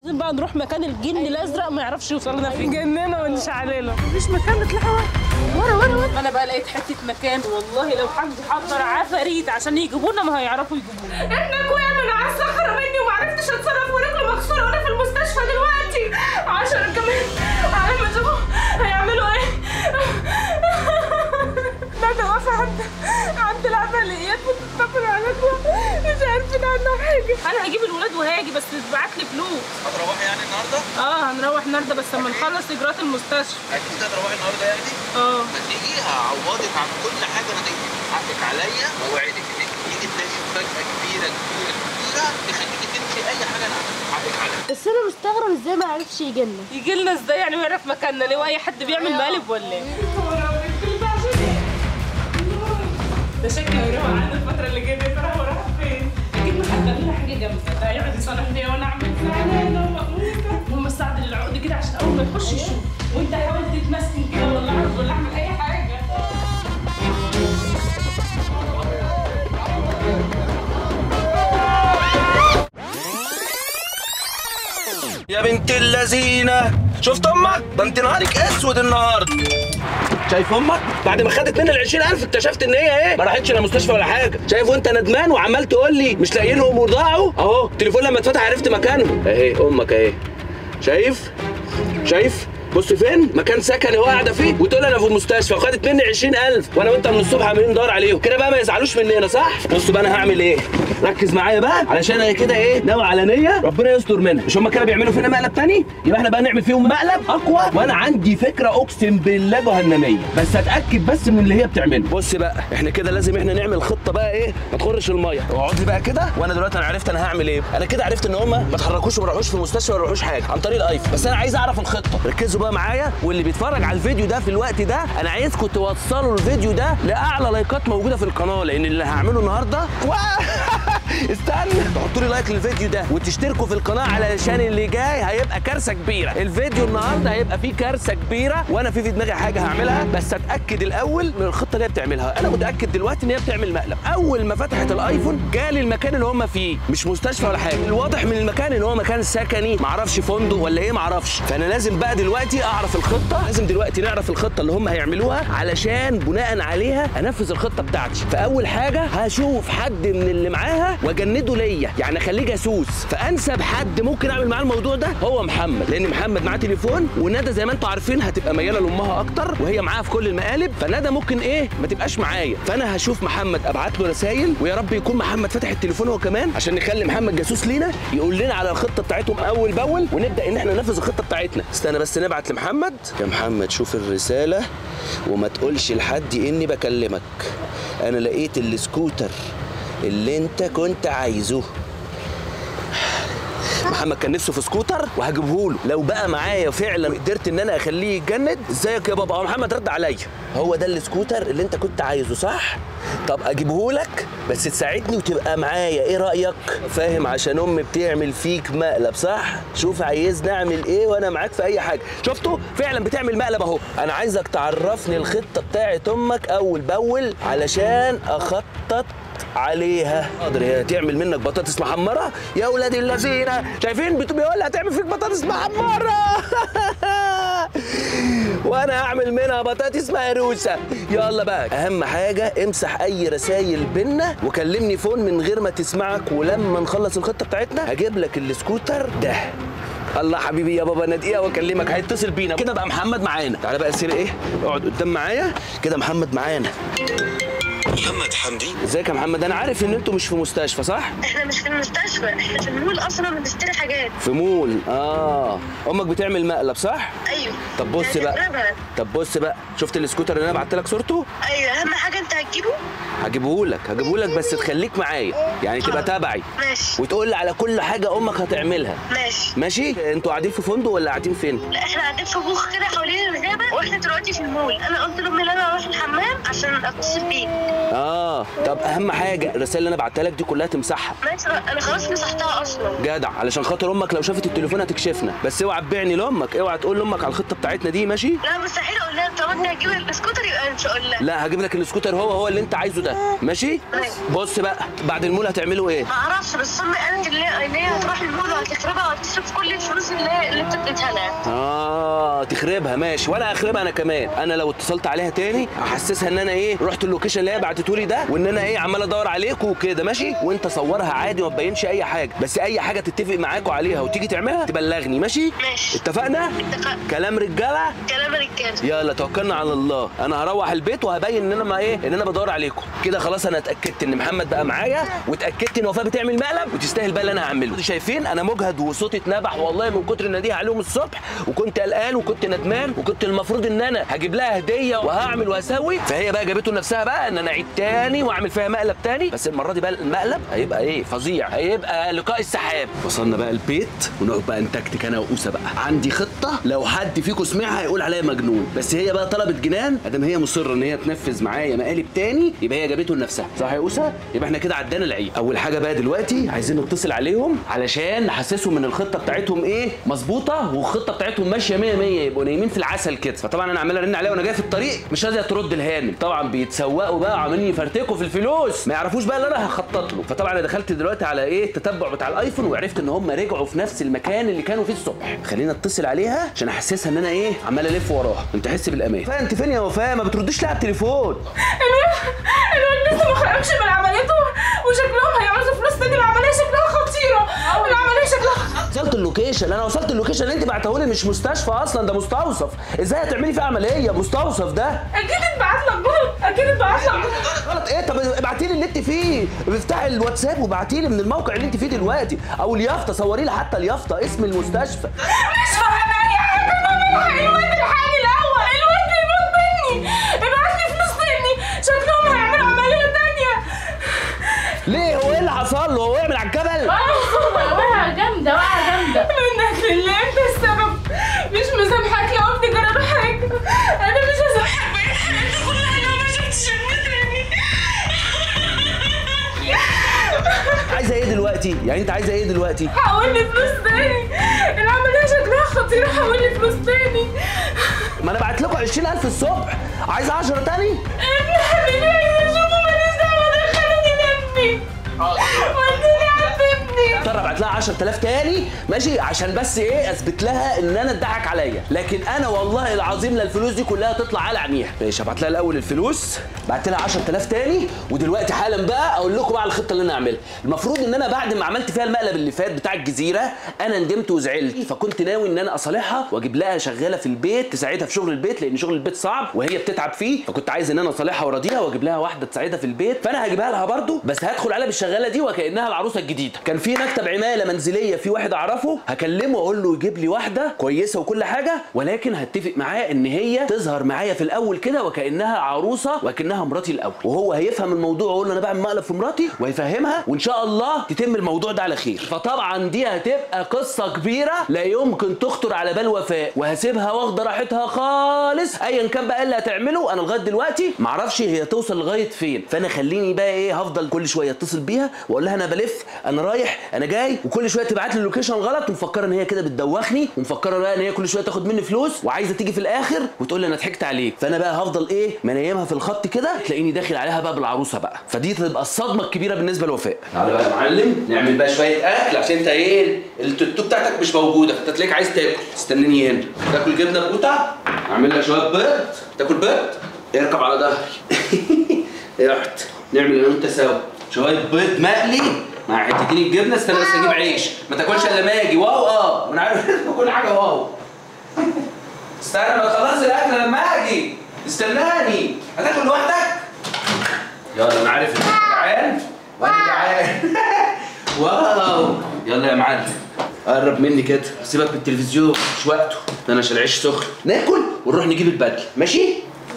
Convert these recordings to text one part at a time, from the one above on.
لازم بقى نروح مكان الجن الازرق ما يعرفش يوصل لنا فيه جننا ونش علينا مفيش مكان نطلع ورا ورا ورا انا بقى لقيت حته مكان والله لو حد حضر عفاريت عشان يجيبونا ما هيعرفوا يجيبونا ابنك وقع من على الصخره مني وما عرفتش اتصرف ورجله مكسوره وانا في المستشفى دلوقتي عشرة كمان على ما يشوفوا هيعملوا ايه ندى واقفه عند عند العمليات بتتصل على مش عارفين عنها حاجه انا هجيب الولاد وهاجي بس تبعت لي فلوس هتروحي يعني النهارده؟ اه هنروح النهارده بس لما نخلص اجراءات المستشفى اكيد هتروحي النهارده يعني؟ اه هتيجي هعوضك عن كل حاجه انا اديتك حقك عليا واوعدك انك تيجي تلاقي مفاجاه كبيره كبيره كبيره تخليكي تنسي اي حاجه انا عملتها حقك عليا بس انا مستغرب ازاي ما عرفش يجي لنا يجي لنا ازاي يعني ويعرف مكاننا ليه واي حد بيعمل مقالب ولا ايه ده شكله هيروح عنا الفترة اللي جاية دي راح وراح فين؟ اكيد محضر لنا حاجه جامده ده هيقعد يصالح فيا وانا اعمل زعلانه ومقموصه المهم استعدل العقد كده عشان اول ما يخش يشوف وانت حاول تتمسكن كده ولا عرض ولا اعمل اي حاجه يا بنت اللذينة شفت امك ده انت نهارك اسود النهارده شايف امك بعد ما خدت مني ال 20000 اكتشفت ان هي ايه ما راحتش لا مستشفى ولا حاجه شايف وانت ندمان وعمال تقول لي مش لاقيين لهم وضاعوا اهو التليفون لما اتفتح عرفت مكانهم اهي امك اهي شايف شايف بص فين مكان سكني هو قاعده فيه وتقول انا في المستشفى وخدت مني 20000 وانا وانت من الصبح عمالين ندور عليهم كده بقى ما يزعلوش مننا صح بص بقى انا هعمل ايه ركز معايا بقى علشان انا كده ايه ناوي على نيه ربنا يستر منها مش هم كده بيعملوا فينا مقلب تاني يبقى احنا بقى نعمل فيهم مقلب اقوى وانا عندي فكره اقسم بالله جهنميه بس اتاكد بس من اللي هي بتعمله بص بقى احنا كده لازم احنا نعمل خطه بقى ايه ما تخرش الميه اقعد لي بقى كده وانا دلوقتي انا عرفت انا هعمل ايه انا كده عرفت ان هم ما اتحركوش وما راحوش في المستشفى ولا راحوش حاجه عن طريق الايفون بس انا عايز اعرف الخطه ركزوا بقى معايا واللي بيتفرج على الفيديو ده في الوقت ده انا عايزكم توصلوا الفيديو ده لاعلى لايكات موجوده في القناه لان اللي هعمله النهارده استنى تحطوا لي لايك للفيديو ده وتشتركوا في القناه علشان اللي جاي هيبقى كارثه كبيره الفيديو النهارده هيبقى فيه كارثه كبيره وانا في في دماغي حاجه هعملها بس اتاكد الاول من الخطه اللي هي بتعملها انا متاكد دلوقتي ان هي بتعمل مقلب اول ما فتحت الايفون جالي المكان اللي هم فيه مش مستشفى ولا حاجه الواضح من المكان ان هو مكان سكني معرفش فندق ولا ايه معرفش فانا لازم بقى دلوقتي اعرف الخطه لازم دلوقتي نعرف الخطه اللي هم هيعملوها علشان بناء عليها انفذ الخطه بتاعتي فاول حاجه هشوف حد من اللي معاها واجنده ليا يعني اخليه جاسوس فانسب حد ممكن اعمل معاه الموضوع ده هو محمد لان محمد معاه تليفون وندى زي ما انتم عارفين هتبقى مياله لامها اكتر وهي معاها في كل المقالب فندى ممكن ايه ما تبقاش معايا فانا هشوف محمد ابعت له رسائل ويا رب يكون محمد فتح التليفون هو كمان عشان نخلي محمد جاسوس لينا يقول لنا على الخطه بتاعتهم اول باول ونبدا ان احنا ننفذ الخطه بتاعتنا استنى بس نبعت لمحمد يا محمد شوف الرساله وما تقولش لحد اني بكلمك انا لقيت السكوتر اللي انت كنت عايزه محمد كان نفسه في سكوتر وهجيبه له لو بقى معايا فعلا قدرت ان انا اخليه يتجند ازيك يا بابا هو محمد رد عليا هو ده السكوتر اللي انت كنت عايزه صح طب اجيبه لك بس تساعدني وتبقى معايا ايه رايك فاهم عشان امي بتعمل فيك مقلب صح شوف عايزني اعمل ايه وانا معاك في اي حاجه شفتوا فعلا بتعمل مقلب اهو انا عايزك تعرفني الخطه بتاعت امك اول باول علشان اخطط عليها حاضر هي تعمل منك بطاطس محمره يا ولاد الذين شايفين بت- بيقول لها هتعمل فيك بطاطس محمره وانا هعمل منها بطاطس مهروسه يلا بقى اهم حاجه امسح اي رسايل بينا وكلمني فون من غير ما تسمعك ولما نخلص الخطه بتاعتنا هجيب لك السكوتر ده الله حبيبي يا بابا انا دقيقه واكلمك هيتصل بينا كده بقى محمد معانا تعالى بقى سير ايه اقعد قدام معايا كده محمد معانا محمد حمدي ازيك يا محمد انا عارف ان انتوا مش في مستشفى صح احنا مش في المستشفى احنا في المول اصلا بنشتري حاجات في مول اه امك بتعمل مقلب صح ايوه طب بص بقى هتجربها. طب بص بقى شفت السكوتر اللي انا بعت لك صورته ايوه اهم حاجه انت هتجيبه هجيبه لك هجيبه لك بس تخليك معايا يعني تبقى تبعي ماشي وتقول لي على كل حاجه امك هتعملها ماشي ماشي انتوا قاعدين في فندق ولا قاعدين فين لا احنا قاعدين في بوخ كده حوالين الغابه واحنا دلوقتي في المول انا قلت لامي ان انا اروح الحمام عشان اتصل بيك اه طب اهم حاجه الرسائل اللي انا بعتها لك دي كلها تمسحها ماشي انا خلاص مسحتها اصلا جدع علشان خاطر امك لو شافت التليفون هتكشفنا بس اوعى تبيعني لامك اوعى تقول لامك على الخطه بتاعتنا دي ماشي لا مستحيل اقول لها طب انت هتجيب السكوتر يبقى مش هقول لها لا هجيب لك السكوتر هو هو اللي انت عايزه ده ماشي ماشي. بص بقى بعد المول هتعملوا ايه ما اعرفش بس امي قالت ان هي ان هي هتروح المول وهتخربها وهتصرف كل الفلوس اللي هي اللي انت اديتها لها اه تخربها ماشي وانا اخربها انا كمان انا لو اتصلت عليها تاني احسسها ان انا ايه رحت اللوكيشن اللي هي بعتته لي ده وان انا ايه عمال ادور عليكم وكده ماشي وانت صورها عادي وما تبينش اي حاجه بس اي حاجه تتفق معاكوا عليها وتيجي تعملها تبلغني ماشي ماشي اتفقنا اتفقنا كلام رجاله كلام رجاله يلا توكلنا على الله انا هروح البيت وهبين ان انا ما ايه ان انا بدور عليكم كده خلاص انا اتاكدت ان محمد بقى معايا واتاكدت ان وفاء بتعمل مقلب وتستاهل بقى اللي انا هعمله انتوا شايفين انا مجهد وصوتي اتنبح والله من كتر النديه عليهم الصبح وكنت قلقان وكنت ندمان وكنت المفروض ان انا هجيب لها هديه وهعمل وهسوي فهي بقى جابته لنفسها بقى ان انا اعيد تاني واعمل فيها مقلب تاني بس المره دي بقى المقلب هيبقى ايه فظيع هيبقى لقاء السحاب وصلنا بقى البيت ونقعد بقى نتكتك انا وقوسه بقى عندي خطه لو حد فيكم سمعها هيقول عليا مجنون بس هي بقى طلبت جنان ادام هي مصره ان هي تنفذ معايا مقالب تاني يبقى هي جابته لنفسها صح يا قوسه يبقى احنا كده عدينا العيد اول حاجه بقى دلوقتي عايزين نتصل عليهم علشان نحسسهم ان الخطه بتاعتهم ايه مظبوطه والخطه بتاعتهم ماشيه 100 100 يبقوا نايمين في العسل كده فطبعا انا عمال ارن عليها وانا جاي في الطريق مش راضيه ترد الهانم طبعا بيتسوقوا بقى عمالين يفرتكوا في الفلوس ما يعرفوش بقى اللي انا هخطط له فطبعا انا دخلت دلوقتي على ايه التتبع بتاع الايفون وعرفت ان هم رجعوا في نفس المكان اللي كانوا فيه الصبح خلينا اتصل عليها عشان احسسها ان انا ايه عمال الف وراها انت تحس بالامان فانت فين يا وفاء ما بتردش لي على التليفون الواد الواد لسه ما خرجش من عمليته وشكلهم هيعوزوا فلوس تاني العمليه شكلها خطيره العمليه شكلها وصلت اللوكيشن انا وصلت اللوكيشن اللي انت بعته لي مش مستشفى اصلا ده مستوصف ازاي هتعملي فيه عمليه مستوصف ده اكيد اتبعت لك غلط اكيد اتبعت لك غلط غلط ايه طب ابعتي لي اللي انت فيه افتحي الواتساب وابعتي لي من الموقع اللي انت فيه دلوقتي او اليافطه صوري لي حتى اليافطه اسم المستشفى مش فاهمه اي حاجه ماما الواد الحالي الاول الواد بيموت مني ابعت لي فلوس تاني شكلهم هيعملوا عمليه تانيه ليه هو ايه اللي حصل له هو يعمل على الجبل وقعة جامدة وقعة جامدة منك لله انت السبب مش مسامحاك لو ابني جرى له حاجه انا مش هسامحك بقيت حياتي كلها لو ما شفتش ابني تاني عايزه ايه دلوقتي يعني انت عايزه ايه دلوقتي حول لي فلوس تاني العمليه شكلها خطيره حول لي فلوس تاني ما انا بعت لكم 20000 الصبح عايزه 10 تاني ابني حبيبي عايز اشوفه ماليش دعوه دخلني ابني وديني عند ابني اضطر ابعت لها 10000 تاني ماشي عشان بس ايه اثبت لها ان انا اتضحك عليا لكن انا والله العظيم لا الفلوس دي كلها تطلع على عينيها ماشي هبعت لها الاول الفلوس بعت لها 10000 تاني ودلوقتي حالا بقى اقول لكم بقى على الخطه اللي انا هعملها المفروض ان انا بعد ما عملت فيها المقلب اللي فات بتاع الجزيره انا ندمت وزعلت فكنت ناوي ان انا اصالحها واجيب لها شغاله في البيت تساعدها في شغل البيت لان شغل البيت صعب وهي بتتعب فيه فكنت عايز ان انا اصالحها وارضيها واجيب لها واحده تساعدها في البيت فانا هجيبها لها برضو بس هدخل عليها بالشغاله دي وكانها العروسه الجديده كان في مكتب عماله منزليه في واحد اعرفه هكلمه اقول له يجيب لي واحده كويسه وكل حاجه ولكن هتفق معاه ان هي تظهر معايا في الاول كده وكانها عروسه وكانها مراتي الاول وهو هيفهم الموضوع واقول له انا بعمل مقلب في مراتي وهيفهمها وان شاء الله تتم الموضوع ده على خير فطبعا دي هتبقى قصه كبيره لا يمكن تخطر على بال وفاء وهسيبها واخده راحتها خالص ايا كان بقى اللي هتعمله انا لغايه دلوقتي معرفش هي توصل لغايه فين فانا خليني بقى ايه هفضل كل شويه اتصل بيها واقول لها انا بلف انا رايح انا جاي وكل شويه تبعت لي اللوكيشن غلط ومفكره ان هي كده بتدوخني ومفكره بقى ان هي كل شويه تاخد مني فلوس وعايزه تيجي في الاخر وتقول لي انا ضحكت عليك فانا بقى هفضل ايه منيمها في الخط كده تلاقيني داخل عليها بقى بالعروسه بقى فدي تبقى الصدمه الكبيره بالنسبه لوفاء تعالى بقى يا معلم نعمل بقى شويه اكل عشان انت ايه التوتو بتاعتك مش موجوده فانت تلاقيك عايز تاكل استناني هنا تاكل جبنه بقوطه اعمل لك شويه بيض تاكل بيض اركب على ظهري رحت نعمل انا وانت سوا شويه بيض مقلي مع حتتين الجبنه استنى بس اجيب عيش ما تاكلش الا لما اجي واو اه انا عارف كل حاجه واو استنى ما تخلص الاكل لما اجي استناني هتاكل لوحدك يلا انا عارف انك جعان وانا جعان واو يلا يا معلم قرب مني كده سيبك من التلفزيون مش وقته ده انا عشان العيش سخن ناكل ونروح نجيب البدل ماشي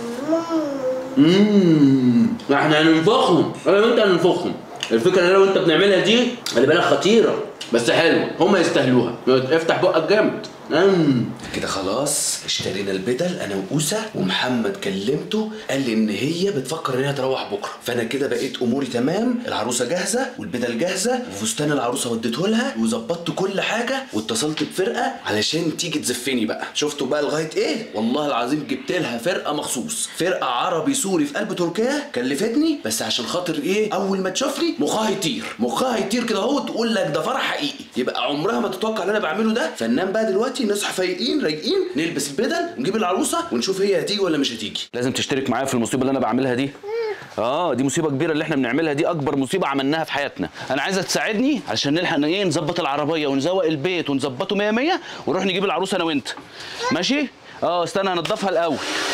اممم احنا هننفخهم انا وانت هننفخهم الفكره اللي انا وانت بنعملها دي خلي بالك خطيره بس حلو هم يستاهلوها افتح بقك جامد أمم. كده خلاص اشترينا البدل انا وأوسة ومحمد كلمته قال لي ان هي بتفكر ان هي تروح بكره فانا كده بقيت اموري تمام العروسه جاهزه والبدل جاهزه وفستان العروسه وديته لها وظبطت كل حاجه واتصلت بفرقه علشان تيجي تزفني بقى شفتوا بقى لغايه ايه والله العظيم جبت لها فرقه مخصوص فرقه عربي سوري في قلب تركيا كلفتني بس عشان خاطر ايه اول ما تشوفني مخها يطير مخها يطير كده اهو تقول لك ده فرح حقيقي يبقى عمرها ما تتوقع اللي انا بعمله ده فننام بقى دلوقتي نصحى فايقين رايقين نلبس البدل ونجيب العروسه ونشوف هي هتيجي ولا مش هتيجي لازم تشترك معايا في المصيبه اللي انا بعملها دي اه دي مصيبه كبيره اللي احنا بنعملها دي اكبر مصيبه عملناها في حياتنا انا عايزك تساعدني علشان نلحق ايه نظبط العربيه ونزوق البيت ونظبطه 100 100 ونروح نجيب العروسه انا وانت ماشي اه استنى هنضفها الاول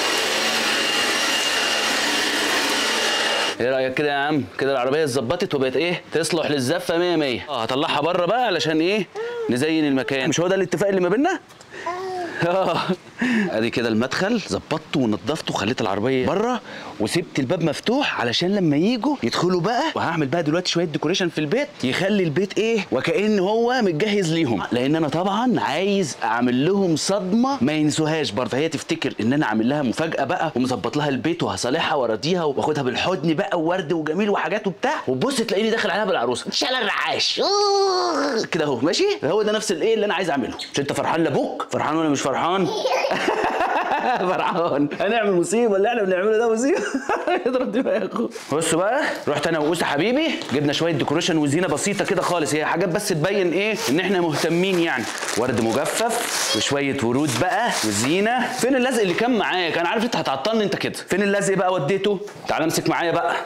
ايه رايك كده يا عم كده العربيه اتظبطت وبقت ايه تصلح للزفه 100 100 اه هطلعها بره بقى علشان ايه نزين المكان مش هو ده الاتفاق اللي ما بيننا اه ادي كده المدخل ظبطته ونضفته وخليت العربيه بره وسبت الباب مفتوح علشان لما يجوا يدخلوا بقى وهعمل بقى دلوقتي شويه ديكوريشن في البيت يخلي البيت ايه وكأن هو متجهز ليهم لان انا طبعا عايز اعمل لهم صدمه ما ينسوهاش برضه هي تفتكر ان انا عامل لها مفاجاه بقى ومظبط لها البيت وهصالحها وارضيها واخدها بالحضن بقى وورد وجميل وحاجات وبتاع وبص تلاقيني داخل عليها بالعروسه شال الرعاش أوه. كده اهو ماشي هو ده نفس الايه اللي انا عايز اعمله مش انت فرحان لابوك فرحان ولا مش فرحان فرحان هنعمل مصيبه اللي احنا بنعمله ده مصيبه اضرب دماغه بص بقى رحت انا وأوسة حبيبي جبنا شويه ديكوريشن وزينه بسيطه كده خالص هي حاجات بس تبين ايه ان احنا مهتمين يعني ورد مجفف وشويه ورود بقى وزينه فين اللزق اللي كان معاك انا عارف انت هتعطلني انت كده فين اللزق بقى وديته تعال امسك معايا بقى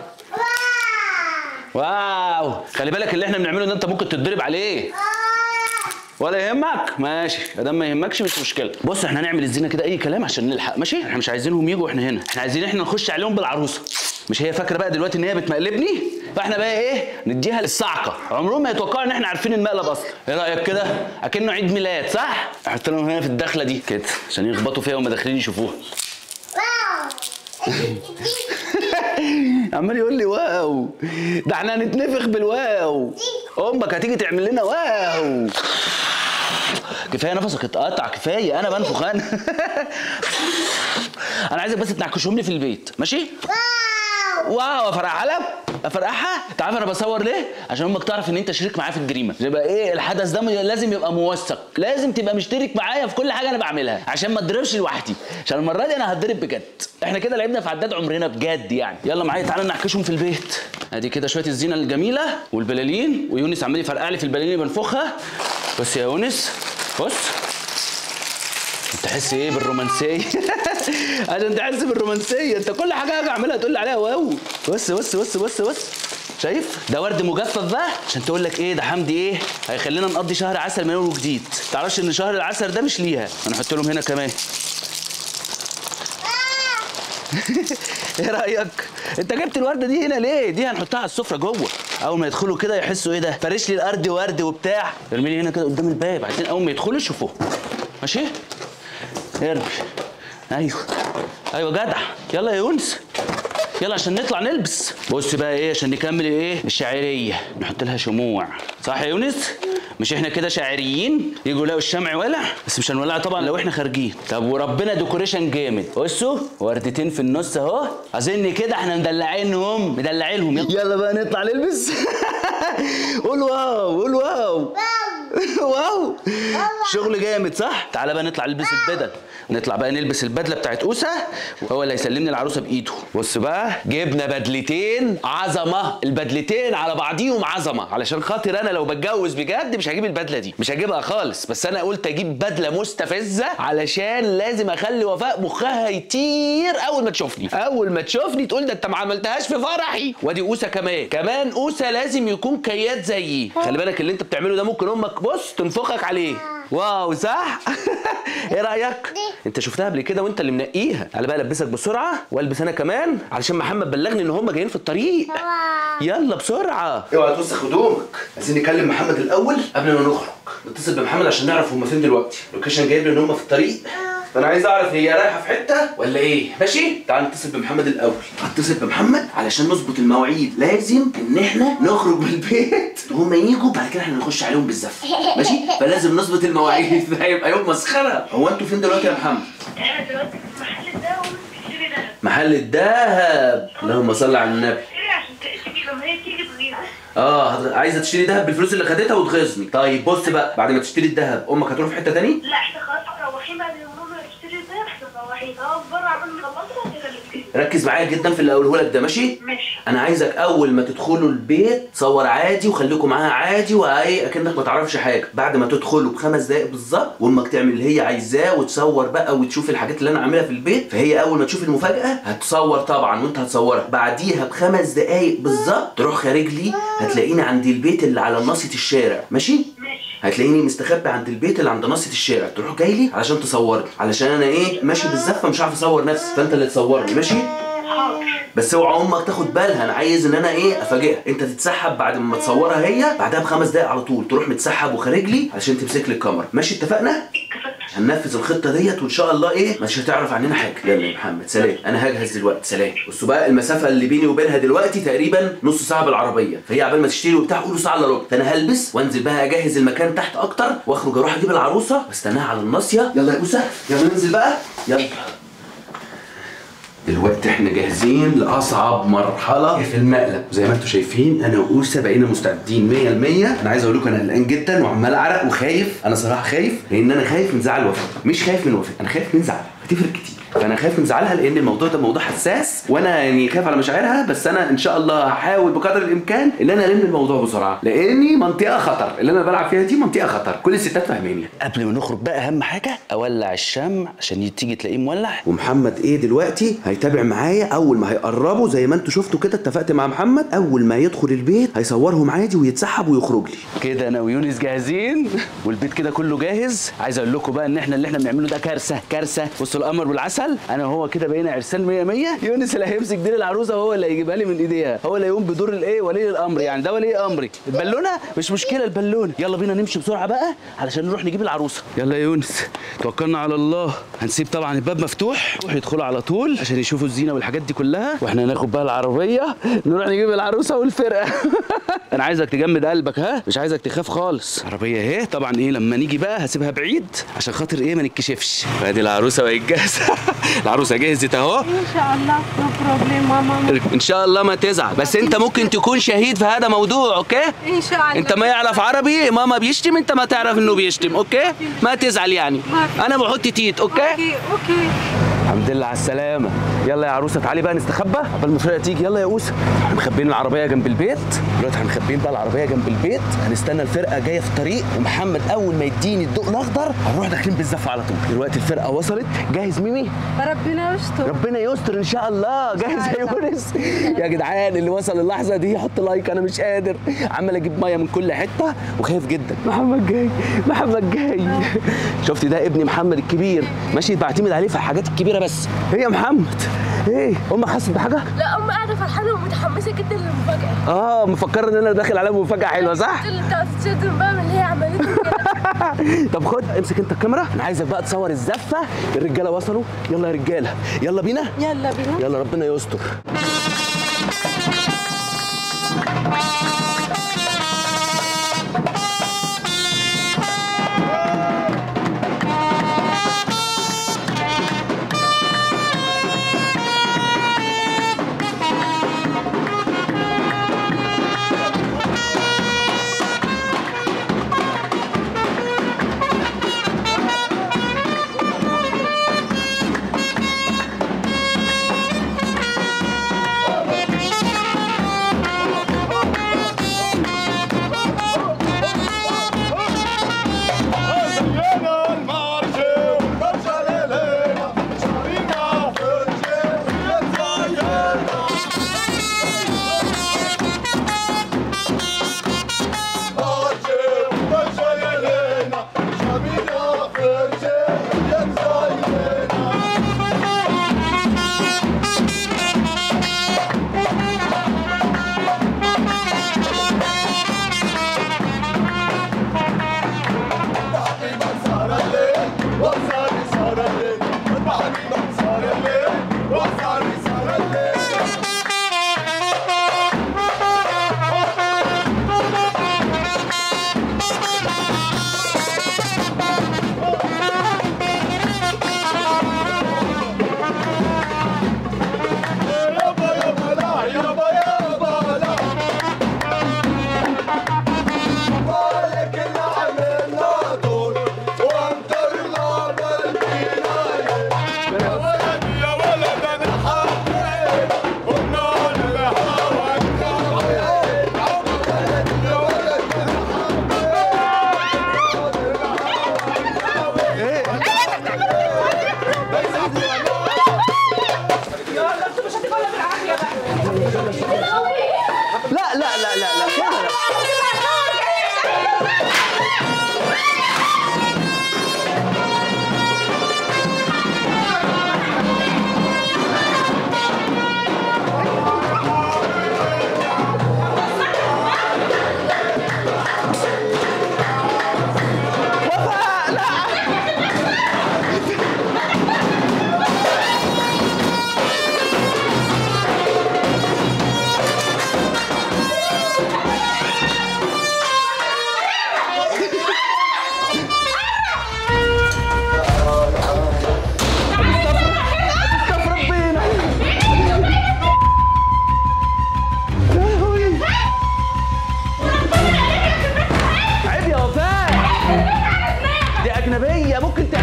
واو خلي بالك اللي احنا بنعمله ده انت ممكن تتضرب عليه ولا يهمك ماشي ادام ما يهمكش مش مشكله بص احنا هنعمل الزينه كده اي كلام عشان نلحق ماشي احنا مش عايزينهم يجوا واحنا هنا احنا عايزين احنا نخش عليهم بالعروسه مش هي فاكره بقى دلوقتي ان هي بتمقلبني فاحنا بقى ايه نديها للصعقه عمرهم ما يتوقعوا ان احنا عارفين المقلب اصلا ايه رايك كده اكنه عيد ميلاد صح احط لهم هنا في الدخله دي كده عشان يخبطوا فيها وهم داخلين يشوفوها عمال يقول لي واو ده احنا هنتنفخ بالواو امك هتيجي تعمل لنا واو كفايه نفسك اتقطع كفايه انا بنفخ انا انا عايزك بس تنعكشهم لي في البيت ماشي واو افرقعها لك افرقعها انت عارف انا بصور ليه عشان امك تعرف ان انت شريك معايا في الجريمه يبقى ايه الحدث ده لازم يبقى موثق لازم تبقى مشترك معايا في كل حاجه انا بعملها عشان ما اتضربش لوحدي عشان المره دي انا هتضرب بجد احنا كده لعبنا في عداد عمرنا بجد يعني يلا معايا تعالى نعكشهم في البيت ادي كده شويه الزينه الجميله والبلالين ويونس عمال يفرقع لي في البلالين اللي بنفخها بس يا يونس بص تحس ايه بالرومانسيه عشان تحس بالرومانسيه انت كل حاجه اجي اعملها تقول لي عليها واو بص بص بص بص بص شايف ده ورد مجفف بقى عشان تقول لك ايه ده حمدي ايه هيخلينا نقضي شهر عسل من اول وجديد تعرفش ان شهر العسل ده مش ليها هنحط لهم هنا كمان ايه رايك انت جبت الورده دي هنا ليه دي هنحطها على السفره جوه اول ما يدخلوا كده يحسوا ايه ده فارش لي الارض ورد وبتاع ارمي لي هنا كده قدام الباب عايزين اول ما يدخلوا يشوفوه ماشي ارمي ايوه ايوه جدع يلا يا يونس يلا عشان نطلع نلبس بص بقى ايه عشان نكمل ايه الشاعريه نحط لها شموع صح يا يونس مش احنا كده شاعريين يجوا يلاقوا الشمع ولع بس مش هنولعها طبعا لو احنا خارجين طب وربنا ديكوريشن جامد بصوا وردتين في النص اهو اظن كده احنا مدلعينهم مدلعينهم يلا, يلا بقى نطلع نلبس قول واو قول واو واو شغل جامد صح تعالى بقى نطلع نلبس البدل نطلع بقى نلبس البدله بتاعت اوسه وهو اللي هيسلمني العروسه بايده بص بقى جبنا بدلتين عظمه البدلتين على بعضيهم عظمه علشان خاطر انا لو بتجوز بجد مش هجيب البدله دي مش هجيبها خالص بس انا قلت اجيب بدله مستفزه علشان لازم اخلي وفاء مخها يطير اول ما تشوفني اول ما تشوفني تقول ده انت ما عملتهاش في فرحي وادي اوسه كمان كمان اوسه لازم يكون كياد زيي خلي بالك اللي انت بتعمله ده ممكن امك بص تنفخك عليه واو صح ايه رايك انت شفتها قبل كده وانت اللي منقيها تعالى بقى البسك بسرعه والبس انا كمان علشان محمد بلغني ان هم جايين في الطريق يلا بسرعه اوعى توسخ هدومك عايزين نكلم محمد الاول قبل ما نخرج نتصل بمحمد عشان نعرف هم فين دلوقتي اللوكيشن جايب لي ان هم في الطريق فانا عايز اعرف هي رايحه في حته ولا ايه ماشي تعال نتصل بمحمد الاول هتصل بمحمد علشان نظبط المواعيد لازم ان احنا نخرج من البيت وهم يجوا بعد كده احنا نخش عليهم بالزفه ماشي فلازم نظبط المواعيد ده هيبقى يوم مسخره هو انتوا فين دلوقتي يا محمد انا دلوقتي في محل الدواء وبتشتري ده محل الدهب اللهم صل على النبي تشتري عشان تيجي لما هي تيجي تغيظ اه هت- عايزه تشتري دهب بالفلوس اللي خدتها وتغيظني طيب بص بقى بعد ما تشتري الدهب امك هتروح في حته تاني لا احنا خلاص مروحين بعد ما ماما تشتري ده احنا مروحين اه بره عمال نخلصها وكده اللي فيه ركز معايا جدا في اللي هقوله لك ده ماشي ماشي انا عايزك اول ما تدخلوا البيت تصور عادي وخليكم معاها عادي وايه اكنك ما تعرفش حاجه بعد ما تدخلوا بخمس دقايق بالظبط وامك تعمل اللي هي عايزاه وتصور بقى وتشوف الحاجات اللي انا عاملها في البيت فهي اول ما تشوف المفاجاه هتصور طبعا وانت هتصورها بعديها بخمس دقايق بالظبط تروح خارج لي هتلاقيني عند البيت اللي على ناصيه الشارع ماشي ماشي هتلاقيني مستخبي عند البيت اللي عند ناصيه الشارع تروح جاي لي علشان تصورني علشان انا ايه ماشي بالزفه مش عارف اصور نفسي فانت اللي تصورني ماشي حاضر بس اوعى امك تاخد بالها انا عايز ان انا ايه افاجئها انت تتسحب بعد ما تصورها هي بعدها بخمس دقايق على طول تروح متسحب وخارج لي علشان تمسك لي الكاميرا ماشي اتفقنا هننفذ الخطه ديت وان شاء الله ايه مش هتعرف عننا حاجه يلا يا محمد سلام انا هجهز دلوقتي سلام بصوا بقى المسافه اللي بيني وبينها دلوقتي تقريبا نص ساعه بالعربيه فهي عبال ما تشتري وبتاع قولوا ساعه الا ربع فانا هلبس وانزل بقى اجهز المكان تحت اكتر واخرج اروح اجيب العروسه واستناها على الناصيه يلا يا بوسه يلا ننزل بقى يلا دلوقتي احنا جاهزين لاصعب مرحله في المقلب زي ما انتم شايفين انا واوسه بقينا مستعدين 100% انا عايز اقول لكم انا قلقان جدا وعمال اعرق وخايف انا صراحه خايف لان انا خايف من زعل وفاء مش خايف من وفاء انا خايف من زعل هتفرق كتير فانا خايف من زعلها لان الموضوع ده موضوع حساس وانا يعني خايف على مشاعرها بس انا ان شاء الله هحاول بقدر الامكان ان انا الم الموضوع بسرعه لاني منطقه خطر اللي انا بلعب فيها دي منطقه خطر كل الستات فاهميني قبل ما نخرج بقى اهم حاجه اولع الشمع عشان تيجي تلاقيه مولع ومحمد ايه دلوقتي هيتابع معايا اول ما هيقربوا زي ما انتوا شفتوا كده اتفقت مع محمد اول ما يدخل البيت هيصورهم عادي ويتسحب ويخرج لي كده انا ويونس جاهزين والبيت كده كله جاهز عايز اقول لكم بقى ان احنا اللي احنا بنعمله ده كارثه كارثه بصوا القمر والعسل انا وهو كده بقينا عرسان 100 100 يونس اللي هيمسك ديل العروسه وهو اللي هيجيبها لي من ايديها هو اللي هيقوم بدور الايه ولي الامر يعني ده ولي امري البالونه مش مشكله البالونه يلا بينا نمشي بسرعه بقى علشان نروح نجيب العروسه يلا يا يونس توكلنا على الله هنسيب طبعا الباب مفتوح يروحوا يدخلوا على طول عشان يشوفوا الزينه والحاجات دي كلها واحنا ناخد بقى العربيه نروح نجيب العروسه والفرقه انا عايزك تجمد قلبك ها مش عايزك تخاف خالص عربيه اهي طبعا ايه لما نيجي بقى هسيبها بعيد عشان خاطر ايه ما نتكشفش فادي العروسه بقت جاهزه العروسه جهزت اهو ان شاء الله نو بروبليم ماما ان شاء الله ما تزعل بس انت ممكن تكون شهيد في هذا موضوع اوكي ان شاء الله انت ما يعرف عربي ماما بيشتم انت ما تعرف انه بيشتم اوكي ما تزعل يعني انا بحط تيت اوكي اوكي اوكي الحمد لله على السلامة يلا يا عروسة تعالي بقى نستخبى قبل ما الفرقة تيجي يلا يا أوسة احنا مخبيين العربية جنب البيت دلوقتي احنا مخبيين بقى العربية جنب البيت هنستنى الفرقة جاية في الطريق ومحمد أول ما يديني الضوء الأخضر هنروح داخلين بالزفة على طول دلوقتي الفرقة وصلت جاهز ميمي ربنا يستر ربنا يستر ان شاء الله جاهز يا يونس يا جدعان اللي وصل اللحظه دي يحط لايك انا مش قادر عمال اجيب ميه من كل حته وخايف جدا محمد جاي محمد جاي شفت ده ابني محمد الكبير ماشي بعتمد عليه في الحاجات الكبيره بس ايه يا محمد ايه امك حست بحاجه لا ام قاعده فرحانه ومتحمسه جدا للمفاجاه اه مفكره ان انا داخل عليها مفاجاه حلوه صح اللي انت هتتصدم بقى من اللي هي عملته كده طب خد امسك انت الكاميرا انا عايزك بقى تصور الزفه الرجاله وصلوا يلا يا رجاله يلا بينا يلا بينا يلا ربنا يستر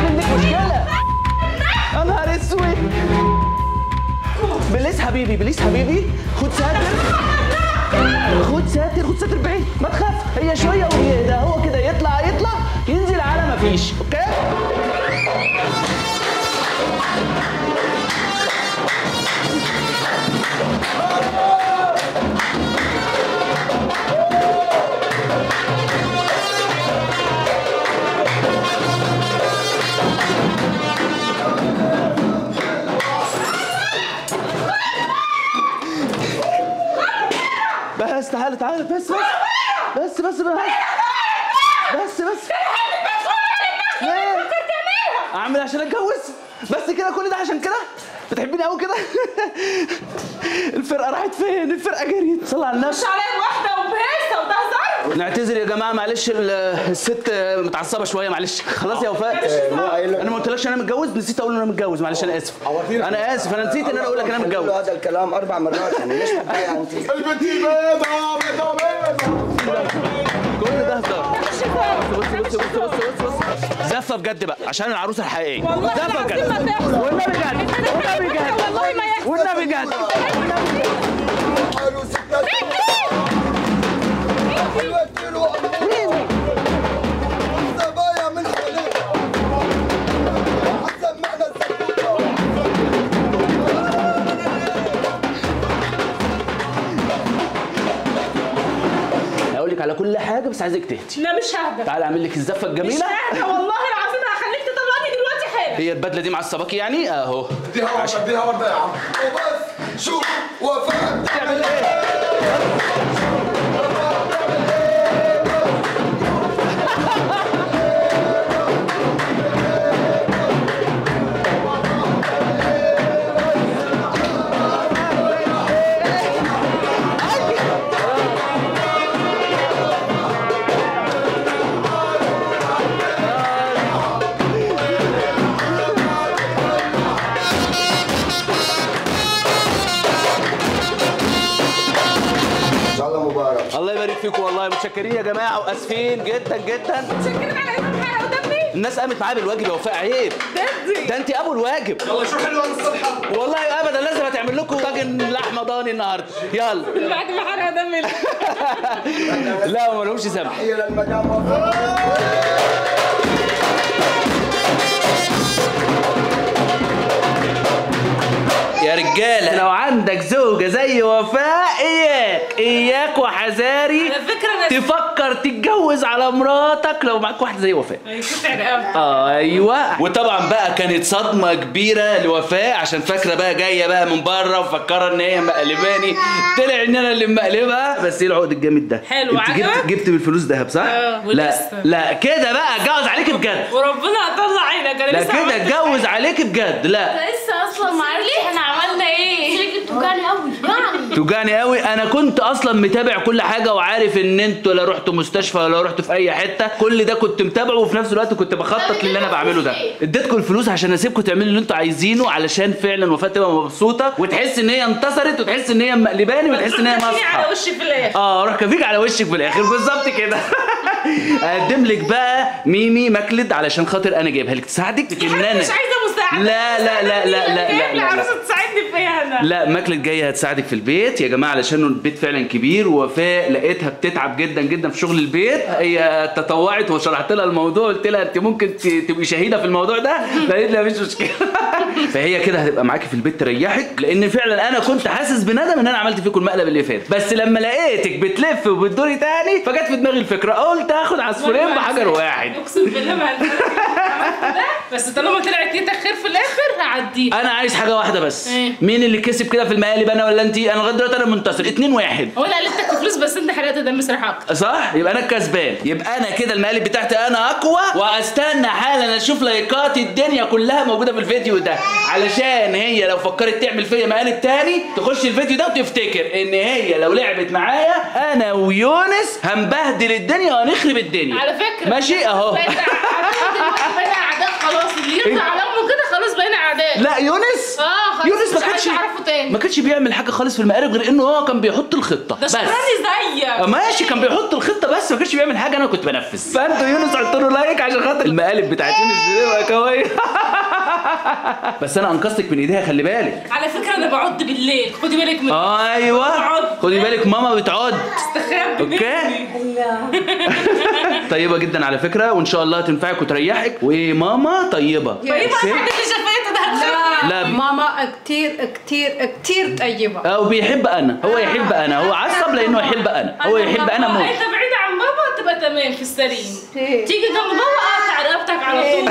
منك مشكله يا نهار اسود بليس حبيبي بليس حبيبي خد ساتر خد ساتر خد ساتر بعيد ما تخاف هي شويه ويهدى هو كده يطلع يطلع ينزل على ما فيش اوكي بس تعالى تعالى بس بس بس بس بس بس بس ليه؟ اعمل عشان اتجوز بس كده كل ده عشان كده بتحبيني قوي كده الفرقه راحت فين الفرقه جريت صلى على النبي مش عليا واحده وبهيصه وده هزار نعتذر يا جماعه معلش ال- الست متعصبه شويه معلش خلاص يا وفاء انا ما قلتلكش انا متجوز نسيت اقول ان انا متجوز معلش انا اسف انا اسف انا نسيت ان انا اقول لك انا متجوز هذا الكلام اربع مرات يعني ليش متضايقه انت؟ البنتي بيضة بيضة بيضة كل ده هزار بص بص بص بص بص بص بص زفه بجد بقى عشان العروسه الحقيقيه والله زفه العظيم بجد ما تحصل. والنبي بجد والنبي بجد والله ما يحصل والنبي بجد حلو ستات يقتلوا الزبايا من حواليك حسب معنى الزبوطة هقول لك على كل حاجه بس عايزك تهدي لا مش ههدى تعالى اعمل لك الزفه مش الجميله ههدى والله العظيم هخليك تطلعني دلوقتي حالا هي البدله دي معصباكي يعني اهو اديها وردة اديها وردة يا عم وبس شوف وفاء تعمل ايه ان شاء الله مبارك الله يبارك فيكم والله متشكرين يا جماعه واسفين جدا جدا متشكرين على انك حرقوا دمي الناس قامت معايا بالواجب يا وفاء عيب جدي ده انت ابو الواجب يلا شو حلوة الصبحة والله ابدا لازم هتعمل لكم طاجن لحمه ضاني النهارده يلا بعد ما حرقوا دمي لا ما لهمش ذنب هي للمدام وفاء يا رجاله لو عندك زوجه زي وفاء اياك اياك وحذاري على فكرة أنا- تفكر تتجوز على مراتك لو معاك واحده زي وفاء كتر قوي ايوه وطبعا بقى كانت صدمه كبيره لوفاء عشان فاكره بقى جايه بقى من بره وفكره ان هي مقلباني طلع ان انا اللي مقلبها بس ايه العقد الجامد ده حلو، انت جبت عجبك؟ جبت بالفلوس دهب صح اه، لا ولسه. لا كده بقى اتجوز عليك بجد وربنا هطلع عينك انا لا لسه كده عملت اتجوز عليك بجد لا لسه اصلا ما عرفتش احنا عملنا ايه رجلي بتوجعني قوي يعني توجعني قوي انا كنت اصلا متابع كل حاجه وعارف ان انتوا لا رحتوا مستشفى ولا رحتوا في اي حته كل ده كنت متابعه وفي نفس الوقت كنت بخطط للي انا بعمله ده اديتكم الفلوس عشان اسيبكم تعملوا اللي انتوا عايزينه علشان فعلا وفاء تبقى مبسوطه وتحس ان هي انتصرت وتحس ان هي مقلباني وتحس ان هي تروح تكفيني على مصحى وشي في الاخر اه اروح كفيك على وشك في الاخر بالظبط كده اقدم لك بقى ميمي مكلد علشان خاطر انا جايبها لك تساعدك يا ان حبيبي انا مش عايزه مساعده لا لا لا لا لا لا, لا, لا. عروسه تساعدني فيها انا لا ماكلت جايه هتساعدك في البيت يا جماعه علشان البيت فعلا كبير ووفاء لقيتها بتتعب جدا جدا في شغل البيت هي تطوعت وشرحت لها الموضوع قلت لها انت ممكن ت- تبقي شهيده في الموضوع ده فقالت لي مفيش مشكله فهي كده هتبقى معاكي في البيت تريحك لان فعلا انا كنت حاسس بندم ان انا عملت فيكم المقلب اللي فات بس لما لقيتك بتلف وبتدوري تاني فجت في دماغي الفكره قلت اخد عصفورين بحجر واحد اقسم بالله ما هنساك. عملت ده، بس طالما طلعت نيتك خير في الاخر هعديها انا عايز حاجه واحده بس ايه؟ مين اللي كسب كده في المقالب انا ولا انت انا لغايه دلوقتي انا منتصر 2 1 هو انا قلت لك فلوس بس انت حرقت دم صراحه اكتر صح يبقى انا الكسبان يبقى انا كده المقالب بتاعتي انا اقوى واستنى حالا اشوف لايكات الدنيا كلها موجوده في الفيديو ده علشان هي لو فكرت تعمل فيا مقالب تاني تخش الفيديو ده وتفتكر ان هي لو لعبت معايا انا ويونس هنبهدل الدنيا وهنخرب الدنيا على فكره ماشي اهو بقينا عداء دلوقتي بقينا اعداء خلاص اللي يرضى على امه كده خلاص بقينا اعداء لا يونس اه خلاص يونس ما مش كانش عايزة أعرفه تاني. ما كانش بيعمل حاجه خالص في المقالب غير انه هو كان بيحط الخطه ده بس شكراني زيك ماشي كان بيحط الخطه بس ما كانش بيعمل حاجه انا كنت بنفذ فانتوا يونس حطوا له لايك عشان خاطر المقالب بتاعت يونس دي تبقى قويه بس انا انقذتك من ايديها خلي بالك على فكره انا بعد بالليل خدي بالك من ايوه خدي بالك ماما بتعد استخبي اوكي طيبه جدا على فكره وان شاء الله تنفعك وتريحك وماما طيبه طيب أوكي؟ اللي شفيته ده هتخبي. لا ماما كتير كتير كتير طيبة او بيحب انا هو يحب انا هو عصب لانه يحب انا هو يحب انا موت انت بعيد عن بابا تبقى تمام في السليم إيه. تيجي جنب بابا اقطع رقبتك على طول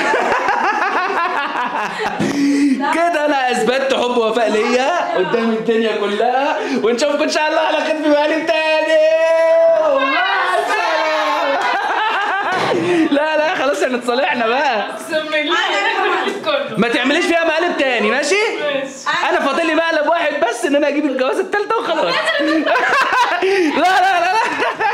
كده انا اثبتت حب وفاء ليا قدام الدنيا كلها ونشوفكم ان شاء الله على خير في مقالب تاني ومع السلامة. لا لا خلاص احنا اتصالحنا بقى اقسم بالله انا كله ما تعمليش فيها مقالب تاني ماشي ماشي انا فاضل لي مقلب واحد بس ان انا اجيب الجوازه الثالثه وخلاص لا لا لا لا